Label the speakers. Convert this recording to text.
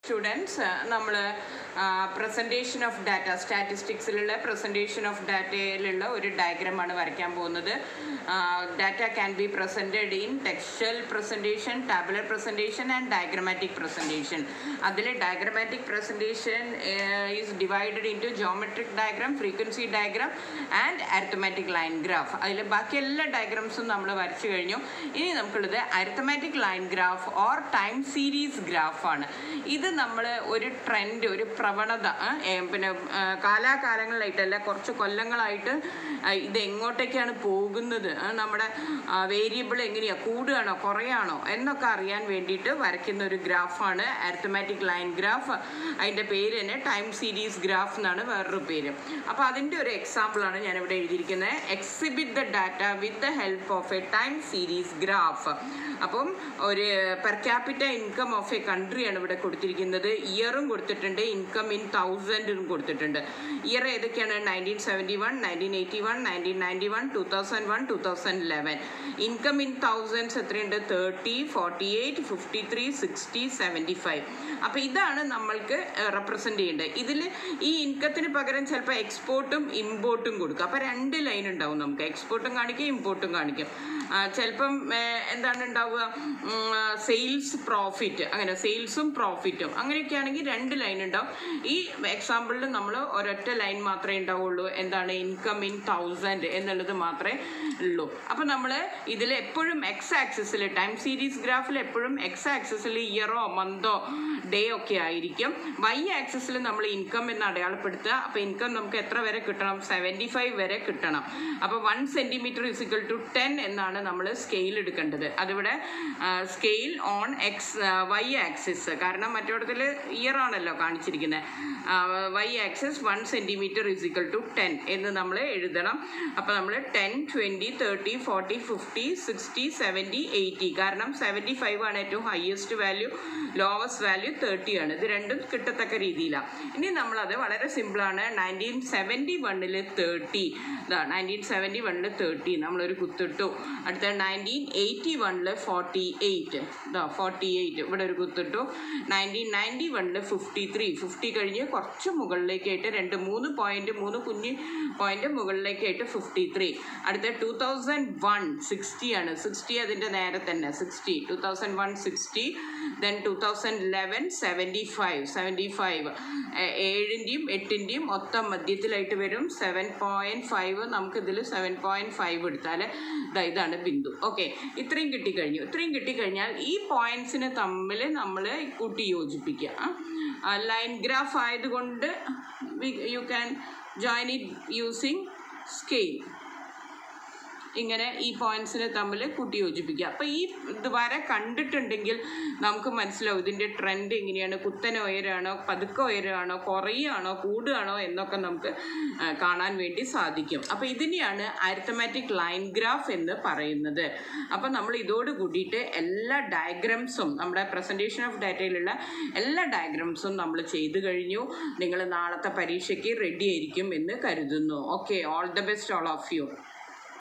Speaker 1: students നമ്മൾ presentation of data സ്റ്റാറ്റിസ്റ്റിക്സിലുള്ള presentation of ഡാറ്റയിലുള്ള ഒരു ഡയഗ്രമാണ് വരയ്ക്കാൻ പോകുന്നത് data can be presented in textual presentation tabular presentation and diagrammatic presentation അതിൽ diagrammatic presentation is divided into geometric diagram frequency diagram and arithmetic line graph അതിൽ ബാക്കി എല്ലാ ഡയഗ്രാംസും നമ്മൾ വരച്ചു കഴിഞ്ഞു ഇനി നമുക്കുള്ളത് arithmetic line graph or time series ഗ്രാഫാണ് ഇത് നമ്മൾ ഒരു ട്രെൻഡ് ഒരു പ്രവണത ആ, ഏ, പിന്നെ ആ, കാലാകാലങ്ങളിലായിട്ടല്ല കുറച്ച് കൊല്ലങ്ങളായിട്ട് ആ, ഇത് എങ്ങോട്ടേക്കാണ് പോകുന്നത് ആ, നമ്മുടെ വേരിയബിൾ എങ്ങനെയാണ് കൂടുകയാണോ കുറയാണോ എന്നൊക്കെ അറിയാൻ വേണ്ടിയിട്ട് വരയ്ക്കുന്ന ഒരു ഗ്രാഫാണ് അരിത്തമാറ്റിക് ലൈൻ ഗ്രാഫ് അതിൻ്റെ പേര് തന്നെ ടൈം സീരീസ് ഗ്രാഫ് എന്നാണ് വേറൊരു പേര് അപ്പോൾ അതിൻ്റെ ഒരു എക്സാമ്പിളാണ് ഞാനിവിടെ എഴുതിയിരിക്കുന്നത് exhibit the data with the help of a time series graph അപ്പം ഒരു per capita income of a കൺട്രിയാണ് ഇവിടെ കൊടുത്തിരിക്കുന്നത് ഇയറും കൊടുത്തിട്ടുണ്ട് ഇൻകം ഇൻ തൗസൻഡും കൊടുത്തിട്ടുണ്ട് ഇയർ ഏതൊക്കെയാണ് nineteen seventy one nineteen eighty one nineteen ninety one two thousand one two thousand eleven income in thousands എത്രയുണ്ട് thirty forty eight fifty three sixty seventy five അപ്പോൾ ഇതാണ് നമ്മൾക്ക് റെപ്രസെൻ്റ് ചെയ്യേണ്ടത് ഇതിൽ ഈ ഇൻകത്തിന് പകരം ചിലപ്പോൾ എക്സ്പോർട്ടും ഇമ്പോർട്ടും കൊടുക്കും അപ്പോൾ രണ്ട് ലൈൻ ഉണ്ടാവും നമുക്ക് എക്സ്പോർട്ടും കാണിക്കും ഇമ്പോർട്ടും കാണിക്കും ആ, ചിലപ്പം ഏ, എന്താണ് ഉണ്ടാവുക സെയിൽസ് പ്രോഫിറ്റ് അങ്ങനെ സെയിൽസും പ്രോഫിറ്റും അങ്ങനെയൊക്കെ ആണെങ്കിൽ രണ്ട് ലൈൻ ഉണ്ടാവും ഈ എക്സാമ്പിളിൽ നമ്മൾ ഒരൊറ്റ ലൈൻ മാത്രമേ ഉണ്ടാവുള്ളൂ എന്താണ് ഇൻകം ഇൻ തൗസൻഡ് എന്നുള്ളത് മാത്രമേ ഉള്ളൂ അപ്പോൾ നമ്മൾ ഇതിൽ എപ്പോഴും എക്സ് ആക്സിസിൽ ടൈം സീരീസ് ഗ്രാഫിൽ എപ്പോഴും എക്സ് ആക്സിസിൽ ഇയറോ മന്തോ ഡേ ഒക്കെ ആയിരിക്കും വൈ ആക്സിസിൽ നമ്മൾ ഇൻകം എന്ന് അടയാളപ്പെടുത്തുക അപ്പോൾ ഇൻകം നമുക്ക് എത്ര വരെ കിട്ടണം സെവൻറ്റി ഫൈവ് വരെ കിട്ടണം അപ്പോൾ one centimetre is equal to ten എന്നാണ് നമ്മൾ സ്കെയിൽ എടുക്കേണ്ടത് അതിവിടെ scale on X Y axis കാരണം മറ്റോടത്തിൽ ഇയർ ആണല്ലോ കാണിച്ചിരിക്കുന്നത് Y axis one centimetre is equal to ten എന്ന് നമ്മൾ എഴുതണം അപ്പോൾ നമ്മൾ ten twenty thirty forty fifty sixty seventy eighty കാരണം സെവൻറ്റി ഫൈവ് ആണ് ഏറ്റവും highest value lowest value thirty ആണ് ഇത് രണ്ടും കിട്ടത്തക്ക രീതിയിലാണ് ഇനി നമ്മളത് വളരെ സിമ്പിളാണ് നയൻറ്റീൻ സെവൻറ്റി വണ്ണിൽ തേർട്ടി ഇതാ നയൻറ്റീൻ സെവൻറ്റി വണ്ണിൽ തേർട്ടി നമ്മളൊരു കുത്തിട്ടു അടുത്ത നയൻറ്റീൻ എയ്റ്റി വണ്ണിൽ ഫോർട്ടി എയ്റ്റ് ഇതാ ഫോർട്ടി എയ്റ്റ് ഇവിടെ ഒരു കുത്തിട്ടു നയൻറ്റീൻ നയൻറ്റി വണ്ണിൽ ഫിഫ്റ്റി ത്രീ ഫിഫ്റ്റി കഴിഞ്ഞ് കുറച്ച് മുകളിലേക്കായിട്ട് രണ്ട് മൂന്ന് പോയിന്റ് മൂന്ന് കുഞ്ഞ് പോയിന്റ് മുകളിലേക്കായിട്ട് ഫിഫ്റ്റി ത്രീ അടുത്ത ടു തൗസൻഡ് വൺ സിക്സ്റ്റി ആണ് സിക്സ്റ്റി അതിൻ്റെ നേരെ തന്നെ sixty two thousand one sixty then two thousand eleven seventy five seventy five ഏഴിൻ്റെയും എട്ടിൻ്റെയും മൊത്തം മധ്യത്തിലായിട്ട് വരും സെവൻ പോയിൻറ്റ് ഫൈവ് നമുക്കിതിൽ സെവൻ പോയിൻറ്റ് ഫൈവ് എടുത്താൽ ദാ ഇതാണ് ബിന്ദു ഓക്കെ ഇത്രയും കിട്ടിക്കഴിഞ്ഞു ഇത്രയും കിട്ടിക്കഴിഞ്ഞാൽ ഈ പോയിൻറ്റ്സിനെ തമ്മിൽ നമ്മൾ കൂട്ടി യോജിപ്പിക്കുക ലൈൻ ഗ്രാഫ് ആയതുകൊണ്ട് you can join it using scale ഇങ്ങനെ ഈ പോയിന്റ്സിനെ തമ്മിൽ കൂട്ടി യോജിപ്പിക്കുക അപ്പോൾ ഈ ഇത് വര കണ്ടിട്ടുണ്ടെങ്കിൽ നമുക്ക് മനസ്സിലാവും ഇതിൻ്റെ ട്രെൻഡ് എങ്ങനെയാണ് കുത്തനെ ഉയരാണോ പതുക്കെ ഉയരാണോ കുറയുകയാണോ കൂടുകയാണോ എന്നൊക്കെ നമുക്ക് ആ, കാണാൻ വേണ്ടി സാധിക്കും അപ്പോൾ ഇതിനെയാണ് അരിത്തമാറ്റിക് ലൈൻ ഗ്രാഫ് എന്ന് പറയുന്നത് അപ്പോൾ നമ്മൾ ഇതോട് കൂടിയിട്ട് എല്ലാ ഡയഗ്രാംസും നമ്മുടെ പ്രസൻറ്റേഷൻ ഓഫ് ഡാറ്റയിലുള്ള എല്ലാ ഡയഗ്രാംസും നമ്മൾ ചെയ്തു കഴിഞ്ഞു നിങ്ങൾ നാളത്തെ പരീക്ഷയ്ക്ക് റെഡി ആയിരിക്കും എന്ന് കരുതുന്നു okay all the best all of U